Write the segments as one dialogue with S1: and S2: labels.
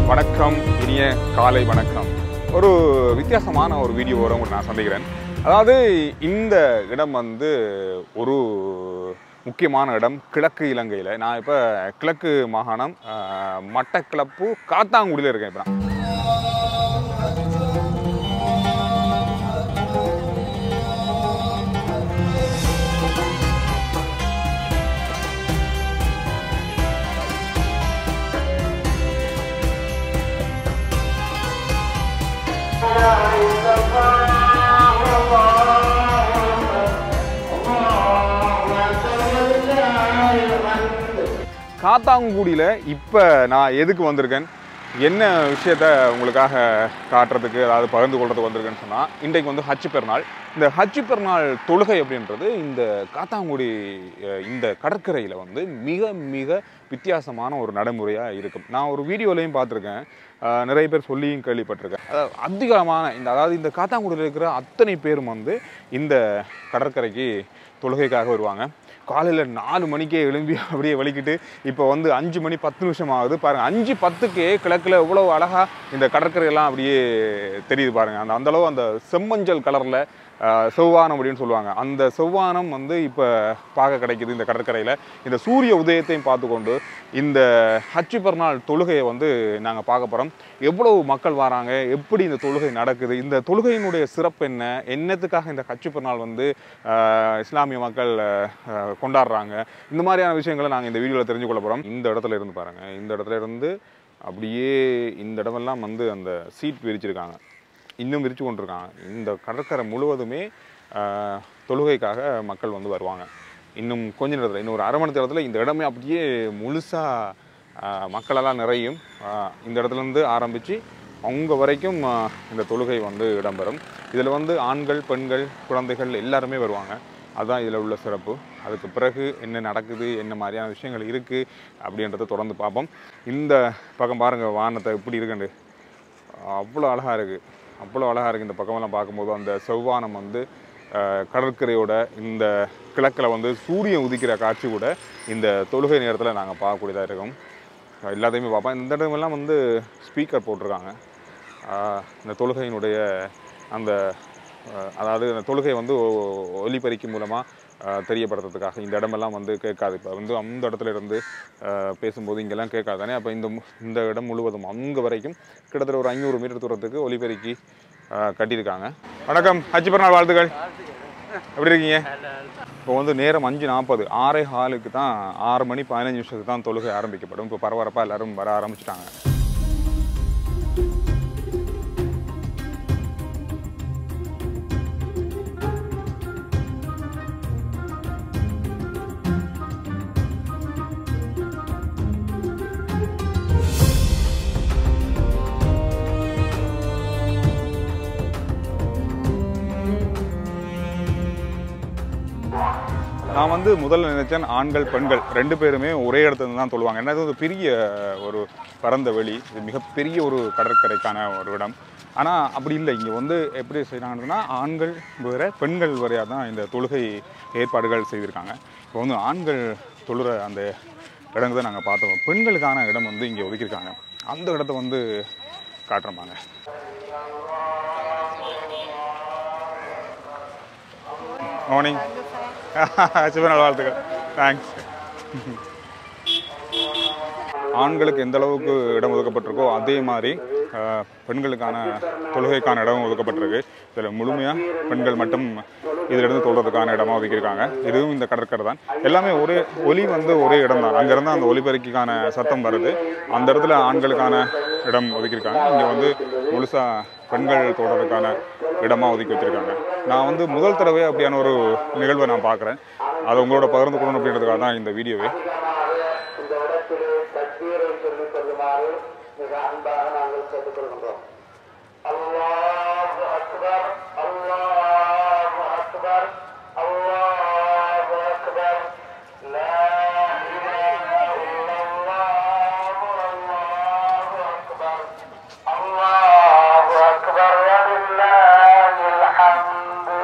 S1: வணக்கம் இனிய காலை வணக்கம் ஒரு வித்தியாசமான ஒரு வீடியோவோட உங்களை நான் சந்திக்கிறேன் அதாவது இந்த இடம் வந்து ஒரு முக்கியமான இடம் கிழக்கு இலங்கையில் நான் இப்போ கிழக்கு மாகாணம் அஹ், மட்டக்களப்பு காத்தாங்குடியில் இருக்கேன் இப்போ நான் காத்தாங்குடியில் இப்போ நான் எதுக்கு வந்திருக்கேன் என்ன விஷயத்த உங்களுக்காக காட்டுறதுக்கு அதாவது பகிர்ந்து கொள்றதுக்கு வந்திருக்கேன்னு சொன்னால் இன்றைக்கு வந்து ஹஜ் பெருநாள் இந்த ஹஜ் பெருநாள் தொழுகை அப்படின்றது இந்த காத்தாங்குடி அஹ், இந்த கடற்கரையில் வந்து மிக மிக வித்தியாசமான ஒரு நடைமுறையாக இருக்கும் நான் ஒரு வீடியோலையும் பார்த்துருக்கேன் அஹ், நிறைய பேர் சொல்லியும் கேள்விப்பட்டிருக்கேன் அதாவது அதிகமான இந்த அதாவது இந்த காத்தாங்குடியில் இருக்கிற அத்தனை பேரும் வந்து இந்த கடற்கரைக்கு தொழுகைக்காக வருவாங்க காலையில் நாலு மணிக்கே எழும்பி அப்படியே வலிக்கிட்டு இப்போ வந்து அஞ்சு மணி பத்து நிமிஷம் ஆகுது பாருங்கள் அஞ்சு பத்துக்கே கிழக்கில் இவ்வளோ அழகாக இந்த கடற்கரையெல்லாம் அப்படியே தெரியுது பாருங்கள் அந்த அந்தளவு அந்த செம்மஞ்சள் கலரில் செவ்வானம் அப்படின்னு சொல்லுவாங்க அந்த செவ்வானம் வந்து இப்போ பார்க்க கிடைக்குது இந்த கடற்கரையில் இந்த சூரிய உதயத்தையும் பார்த்துக்கொண்டு இந்த ஹஜ்ஜி பெருநாள் தொழுகையை வந்து நாங்கள் பார்க்க போகிறோம் எவ்வளவு மக்கள் வராங்க எப்படி இந்த தொழுகை நடக்குது இந்த தொழுகையினுடைய சிறப்பு என்ன என்னத்துக்காக இந்த ஹஜ்ஜி பெருநாள் வந்து ஆஹ், இஸ்லாமிய மக்கள் ஆஹ், கொண்டாடுறாங்க இந்த மாதிரியான விஷயங்களை நாங்கள் இந்த வீடியோவில் தெரிஞ்சு கொள்ள போகிறோம் இந்த இடத்துல இருந்து பாருங்கள் இந்த இடத்துல இருந்து அப்படியே இந்த இடமெல்லாம் வந்து அந்த சீட் விரிச்சிருக்காங்க இன்னும் விரிச்சு கொண்டிருக்காங்க இந்த கடற்கரை முழுவதுமே ஆஹ், தொழுகைக்காக மக்கள் வந்து வருவாங்க இன்னும் கொஞ்ச நேரத்தில் இன்னும் ஒரு அரை மணி நேரத்தில் இந்த இடமே அப்படியே முழுசாக மக்களெல்லாம் நிறையும் ஆஹ், இந்த இடத்துல இருந்து ஆரம்பித்து அவங்க வரைக்கும் ஆஹ், இந்த தொழுகை வந்து இடம்பெறும் இதில் வந்து ஆண்கள் பெண்கள் குழந்தைகள் எல்லாருமே வருவாங்க அதுதான் இதில் உள்ள சிறப்பு அதுக்கு பிறகு என்ன நடக்குது என்ன மாதிரியான விஷயங்கள் இருக்குது அப்படின்றத தொடர்ந்து பார்ப்போம் இந்த பக்கம் பாருங்கள் வானத்தை எப்படி இருக்குண்டு அவ்வளோ அழகாக இருக்குது அவ்வளோ அழகாக இருக்குது இந்த பக்கமெல்லாம் பார்க்கும்போது அந்த செவ்வானம் வந்து அஹ், கடற்கரையோட இந்த கிழக்கில் வந்து சூரியன் உதிக்கிற காட்சி கூட இந்த தொழுகை நேரத்தில் நாங்கள் பார்க்கக்கூடியதாக இருக்கும் அஹ், எல்லாத்தையுமே பார்ப்போம் இந்த இடமெல்லாம் வந்து ஸ்பீக்கர் போட்டிருக்காங்க அஹ், இந்த தொழுகையினுடைய அந்த அஹ், அதாவது அந்த தொழுகை வந்து ஒ- ஒலிபெருக்கி மூலமாக தெரியப்படுத்துறதுக்காக இந்த இடமெல்லாம் வந்து கேட்காது இப்போ வந்து அந்த இடத்துல இருந்து அஹ், பேசும்போது இங்கெல்லாம் கேட்காது தானே அப்போ இந்த மு- இந்த இடம் முழுவதும் அங்கே வரைக்கும் கிட்டத்தட்ட ஒரு ஐநூறு மீட்டர் தூரத்துக்கு ஒலிபெருக்கி அஹ், கட்டியிருக்காங்க வணக்கம் ஹஜ்ஜி பிறநாள் வாழ்த்துக்கள் எப்படி இருக்கீங்க இப்போ வந்து நேரம் அஞ்சு நாற்பது ஆறே ஹாலுக்கு தான் ஆறு மணி பதினஞ்சு நிமிஷத்துக்கு தான் தொழுகை ஆரம்பிக்கப்படும் இப்போ பரபரப்பாக எல்லாரும் வர ஆரம்பிச்சிட்டாங்க நான் வந்து முதல்ல நினைச்சேன் ஆண்கள் பெண்கள் ரெண்டு பேருமே ஒரே இடத்துல தான் தொழுவாங்க ஏன்னா இது ஒரு பெரிய ஒரு பரந்த வெளி இது மிகப்பெரிய ஒரு கடற்கரைக்கான ஒரு இடம் ஆனால் அப்படி இல்லை இங்கே வந்து எப்படி செய்கிறாங்கன்னா ஆண்கள் வேற பெண்கள் வரையாக தான் இந்த தொழுகை ஏற்பாடுகள் செய்திருக்காங்க இப்போ வந்து ஆண்கள் தொழுற அந்த இடங்களை நாங்கள் பார்த்தோம் பெண்களுக்கான இடம் வந்து இங்கே ஒதுக்கியிருக்காங்க அந்த இடத்த வந்து காட்டுறோமாங்க மார்னிங் சிவநாள் வாழ்த்துக்கள் தேங்க்ஸ் ஆண்களுக்கு எந்த அளவுக்கு இடம் ஒதுக்கப்பட்டிருக்கோ அதே மாதிரி அஹ், பெண்களுக்கான தொழுகைக்கான இடம் ஒதுக்கப்பட்டிருக்கு இதில் முழுமையாக பெண்கள் மட்டும் இதிலிருந்து தொழுறதுக்கான இடமா ஒதுக்கியிருக்காங்க இதுவும் இந்த கடற்கரை தான் எல்லாமே ஒரே ஒலி வந்து ஒரே இடம் தான் அங்கேருந்து அந்த ஒலிபெருக்கிக்கான சத்தம் வருது அந்த இடத்துல ஆண்களுக்கான இடம் ஒதுக்கியிருக்காங்க இங்கே வந்து முழுசாக பெண்கள் தொடுறதுக்கான இடமா ஒதுக்கி வச்சிருக்காங்க நான் வந்து முதல் தடவை அப்படியான ஒரு நிகழ்வை நான் பார்க்குறேன் அதை உங்களோட பகிர்ந்து கொள்ளணும் அப்படின்றதுக்காக தான் இந்த வீடியோவே
S2: இந்த இடத்திலே தக்பீரை சொல்லிக் கொள்ளுமாறு மிக அன்பாக நாங்கள் கேட்டுக்கொள்கின்றோம் அல்லாஹு அக்பர் அல்லாஹு அக்பர் அல்லாஹு அக்பர் லா இலாஹா இல்லல்லாஹு அல்லாஹு அக்பர் அல்லாஹு அக்பர் வலில்லாஹில் ஹம்து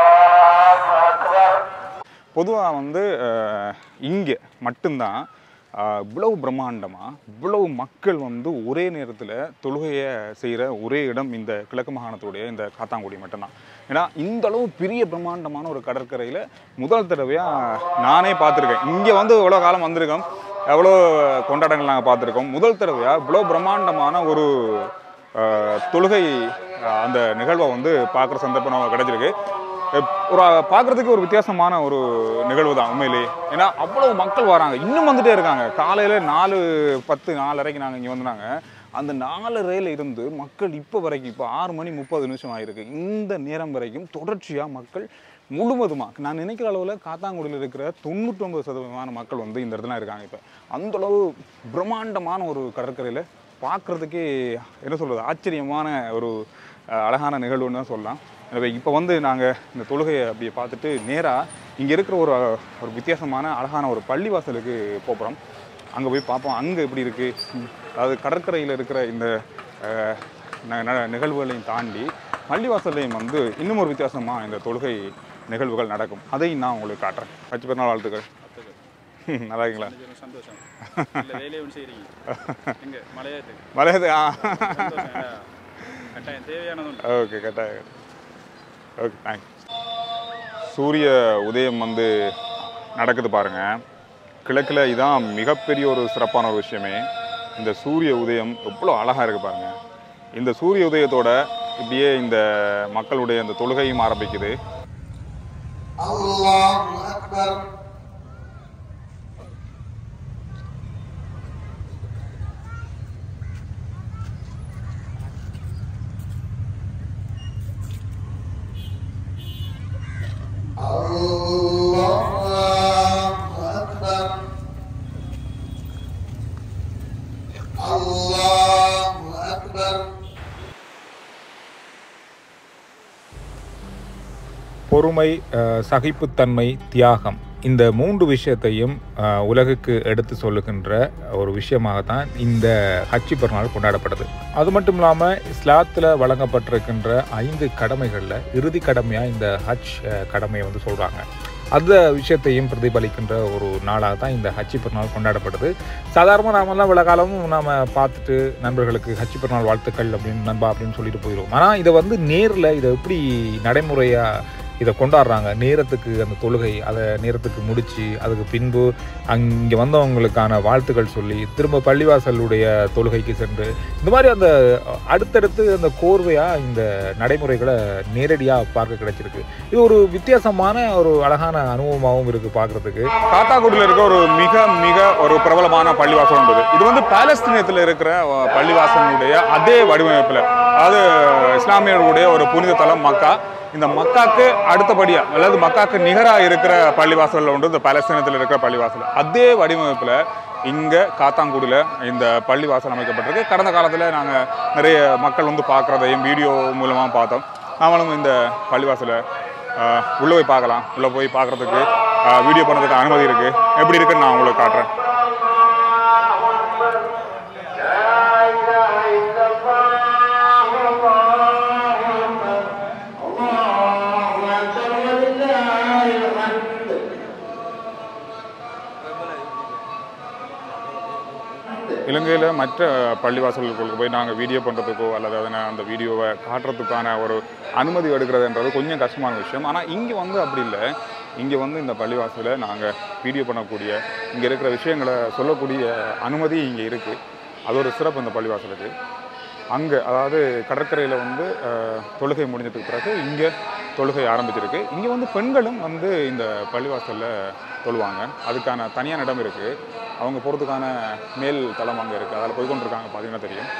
S2: அல்லாஹு அக்பர்
S1: பொதுவாக வந்து இங்கே மட்டும்தான் ஆஹ், இவ்வளவு பிரம்மாண்டமாக இவ்வளவு மக்கள் வந்து ஒரே நேரத்தில் தொழுகையை செய்கிற ஒரே இடம் இந்த கிழக்கு மாகாணத்துடைய இந்த காத்தாங்குடி மட்டும்தான் ஏன்னா இந்த அளவு பெரிய பிரம்மாண்டமான ஒரு கடற்கரையில் முதல் தடவையாக நானே பார்த்துருக்கேன் இங்கே வந்து இவ்வளோ காலம் வந்திருக்கோம் எவ்வளோ கொண்டாட்டங்கள் நாங்கள் பார்த்துருக்கோம் முதல் தடவையாக இவ்வளோ பிரம்மாண்டமான ஒரு ஆஹ், தொழுகை ஆஹ், அந்த நிகழ்வை வந்து பார்க்குற சந்தர்ப்பம் நமக்கு கிடைச்சிருக்கு எப்- ஒரு பார்க்குறதுக்கு ஒரு வித்தியாசமான ஒரு நிகழ்வு தான் உண்மையிலேயே ஏன்னா அவ்வளவு மக்கள் வராங்க இன்னும் வந்துட்டே இருக்காங்க காலையில் நாலு பத்து நாலரைக்கு நாங்கள் இங்கே வந்தாங்க அந்த நாலரையில் இருந்து மக்கள் இப்போ வரைக்கும் இப்போ ஆறு மணி முப்பது நிமிஷம் ஆயிருக்கு இந்த நேரம் வரைக்கும் தொடர்ச்சியாக மக்கள் முழுவதுமாக நான் நினைக்கிற அளவில் காத்தாங்குடியில் இருக்கிற தொண்ணூற்றொம்பது சதவீதமான மக்கள் வந்து இந்த இடத்துல இருக்காங்க இப்போ அந்த அளவு பிரம்மாண்டமான ஒரு கடற்கரையில் பார்க்குறதுக்கே என்ன சொல்கிறது ஆச்சரியமான ஒரு அஹ், அழகான நிகழ்வுன்னு தான் சொல்லலாம் எனவே இப்போ வந்து நாங்கள் இந்த தொழுகையை அப்படியே பார்த்துட்டு நேராக இங்கே இருக்கிற ஒரு ஒரு வித்தியாசமான அழகான ஒரு பள்ளிவாசலுக்கு போகிறோம் அங்கே போய் பார்ப்போம் அங்கே எப்படி இருக்குது அதாவது கடற்கரையில் இருக்கிற இந்த அஹ், ந- ந- நிகழ்வுகளையும் தாண்டி பள்ளிவாசல்லையும் வந்து இன்னும் ஒரு வித்தியாசமாக இந்த தொழுகை நிகழ்வுகள் நடக்கும் அதையும் நான் உங்களுக்கு காட்டுறேன் வச்சு பிறநாள் வாழ்த்துக்கள் நல்லா இருக்கீங்களா
S3: கொஞ்சம் சந்தோஷம் இல்லை வேலையை ஒன்று செய்கிறீங்க எங்க மலையாட்டுக்கு
S1: மலையது ஆ
S3: சந்தோஷம் ஏன்னா, கட்டாயம் தேவையானது உண்டு
S1: ஓகே கரெக்டாக ஓகே தேங்க்ஸ் சூரிய உதயம் வந்து நடக்குது பாருங்க கிழக்கில் இதான் மிகப்பெரிய ஒரு சிறப்பான ஒரு விஷயமே இந்த சூரிய உதயம் எவ்வளோ அழகாக இருக்குது பாருங்க இந்த சூரிய உதயத்தோட இப்படியே இந்த மக்களுடைய இந்த தொழுகையும் ஆரம்பிக்குது
S2: الله أكبر الله أكبر الله أكبر
S4: பொறுமை அஹ், சகிப்புத்தன்மை தியாகம் இந்த மூன்று விஷயத்தையும் அஹ், உலகுக்கு எடுத்து சொல்லுகின்ற ஒரு விஷயமாகத்தான் இந்த ஹஜ்ஜி பெருநாள் கொண்டாடப்படுது அது மட்டும் இல்லாமல் இஸ்லாத்தில் வழங்கப்பட்டிருக்கின்ற ஐந்து கடமைகளில் இறுதி கடமையாக இந்த ஹஜ் அஹ், கடமையை வந்து சொல்கிறாங்க அந்த விஷயத்தையும் பிரதிபலிக்கின்ற ஒரு நாளாக தான் இந்த ஹஜ்ஜி பெருநாள் கொண்டாடப்படுது சாதாரணமாக நாமெல்லாம் இவ்வளோ காலமும் நாம் பார்த்துட்டு நண்பர்களுக்கு ஹஜ்ஜி பெருநாள் வாழ்த்துக்கள் அப்படின்னு நண்பா அப்படின்னு சொல்லிட்டு போயிடுவோம் ஆனால் இதை வந்து நேரில் இதை எப்படி நடைமுறையாக இதை கொண்டாடுறாங்க நேரத்துக்கு அந்த தொழுகை அதை நேரத்துக்கு முடித்து அதுக்கு பின்பு அங்கே வந்தவங்களுக்கான வாழ்த்துக்கள் சொல்லி திரும்ப பள்ளிவாசலுடைய தொழுகைக்கு சென்று இந்த மாதிரி அந்த அடுத்தடுத்து அந்த கோர்வையாக இந்த நடைமுறைகளை நேரடியாக பார்க்க கிடைச்சிருக்கு இது ஒரு வித்தியாசமான ஒரு அழகான அனுபவமாகவும் இருக்குது பார்க்குறதுக்கு
S1: காத்தாக்குடியில் இருக்க ஒரு மிக மிக ஒரு பிரபலமான பள்ளிவாசல் உண்டு இது வந்து பாலஸ்தீனத்தில் இருக்கிற அஹ், பள்ளிவாசலுடைய அதே வடிவமைப்பில் அதாவது இஸ்லாமியர்களுடைய ஒரு புனித தலம் மக்கா இந்த மக்காக்கு அடுத்தபடியாக அதாவது மக்காக்கு நிகராக இருக்கிற பள்ளிவாசலில் உண்டு இந்த பாலஸ்தீனத்தில் இருக்கிற பள்ளிவாசல் அதே வடிவமைப்பில் இங்கே காத்தாங்குடியில் இந்த பள்ளிவாசல் அமைக்கப்பட்டிருக்கு கடந்த காலத்தில் நாங்கள் நிறைய மக்கள் வந்து பார்க்குறதையும் வீடியோ மூலமாக பார்த்தோம் நாமளும் இந்த பள்ளிவாசலை ஆஹ் உள்ள போய் பார்க்கலாம் உள்ள போய் பார்க்கறதுக்கு ஆஹ் வீடியோ பண்ணுறதுக்கு அனுமதி இருக்கு எப்படி இருக்குன்னு நான் உங்களுக்கு காட்டுறேன் இலங்கையில் மற்ற பள்ளிவாசல்களுக்கு போய் நாங்கள் வீடியோ பண்ணுறதுக்கோ அல்லது அதனை அந்த வீடியோவை காட்டுறதுக்கான ஒரு அனுமதி எடுக்கிறதுன்றது கொஞ்சம் கஷ்டமான விஷயம் ஆனால் இங்கே வந்து அப்படி இல்லை இங்கே வந்து இந்த பள்ளிவாசலில் நாங்கள் வீடியோ பண்ணக்கூடிய இங்கே இருக்கிற விஷயங்களை சொல்லக்கூடிய அனுமதி இங்கே இருக்குது அது ஒரு சிறப்பு இந்த பள்ளிவாசலுக்கு அங்கே அதாவது கடற்கரையில் வந்து அஹ், தொழுகை முடிஞ்சதுக்கு பிறகு இங்கே தொழுகை ஆரம்பிச்சிருக்கு இங்கே வந்து பெண்களும் வந்து இந்த பள்ளிவாசலில் தொழுவாங்க அதுக்கான தனியான இடம் இருக்குது அவங்க போகிறதுக்கான மேல் தளம் அங்கே இருக்குது அதில் போய் கொண்டிருக்காங்க பார்த்தீங்கன்னா தெரியும்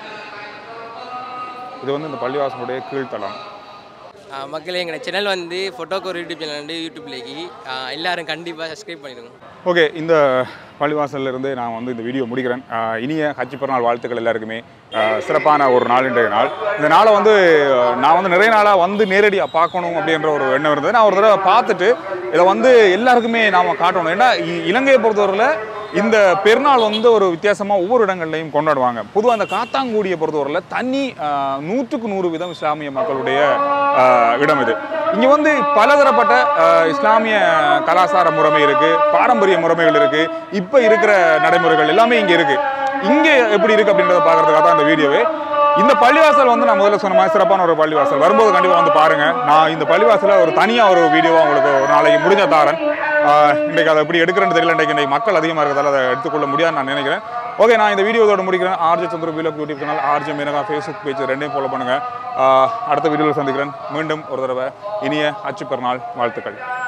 S1: இது வந்து இந்த பள்ளிவாசலுடைய கீழ்த்தளம்
S5: ஆ, மக்களே எங்களோட சேனல் வந்து ஃபோட்டோக்கு ஒரு யூடியூப் சேனல் வந்து யூடியூப்லேக்கு எல்லாரும் கண்டிப்பாக சப்ஸ்கிரைப் பண்ணிடுங்க
S1: ஓகே இந்த பள்ளிவாசல்ல இருந்து நான் வந்து இந்த வீடியோ முடிக்கிறேன் ஆஹ் இனிய ஹஜ் பிறநாள் வாழ்த்துக்கள் எல்லாருக்குமே ஆஹ் சிறப்பான ஒரு நாள் இன்றைய நாள் இந்த நாளை வந்து ஆஹ் நான் வந்து நிறைய நாளாக வந்து நேரடியாக பார்க்கணும் அப்படின்ற ஒரு எண்ணம் இருந்தது நான் ஒரு தடவை பார்த்துட்டு இதை வந்து எல்லாருக்குமே நாம் காட்டணும் ஏன்னா இ- இலங்கையை பொறுத்தவரையில் இந்த பெருநாள் வந்து ஒரு வித்தியாசமாக ஒவ்வொரு இடங்கள்லையும் கொண்டாடுவாங்க பொதுவாக அந்த காத்தாங்குடியை பொறுத்தவரையில் தனி ஆஹ், நூற்றுக்கு நூறு வீதம் இஸ்லாமிய மக்களுடைய ஆஹ், இடம் இது இங்கே வந்து பலதரப்பட்ட ஆஹ், இஸ்லாமிய கலாச்சார முறைமை இருக்குது பாரம்பரிய முறைமைகள் இருக்குது இப்போ இருக்கிற நடைமுறைகள் எல்லாமே இங்கே இருக்கு இங்கே எப்படி இருக்கு அப்படின்றத பார்க்கறதுக்காக தான் இந்த வீடியோவே இந்த பள்ளிவாசல் வந்து நான் முதல்ல சொன்ன மாதிரி சிறப்பான ஒரு பள்ளிவாசல் வரும்போது கண்டிப்பாக வந்து பாருங்க நான் இந்த பள்ளிவாசலை ஒரு தனியாக ஒரு வீடியோவாக உங்களுக்கு ஒரு நாளைக்கு முடிஞ்ச தாரன் ஆஹ் இன்றைக்கு அதை எப்படி எடுக்கிறேன்னு தெரியல இன்றைக்கு இன்றைக்கு மக்கள் அதிகமாக இருக்கிறதால அதை எடுத்துக்கொள்ள முடியாதுன்னு நான் நினைக்கிறேன் ஓகே நான் இந்த வீடியோ இதோட முடிக்கிறேன் ஆர்ஜே சந்திர வீலக் YouTube channel RJ Meenaka Facebook page ரெண்டையும் ஃபாலோ பண்ணுங்க ஆஹ் அடுத்த வீடியோவில் சந்திக்கிறேன் மீண்டும் ஒரு தடவை இனிய அச்சு பெருநாள் வாழ்த்துக்கள்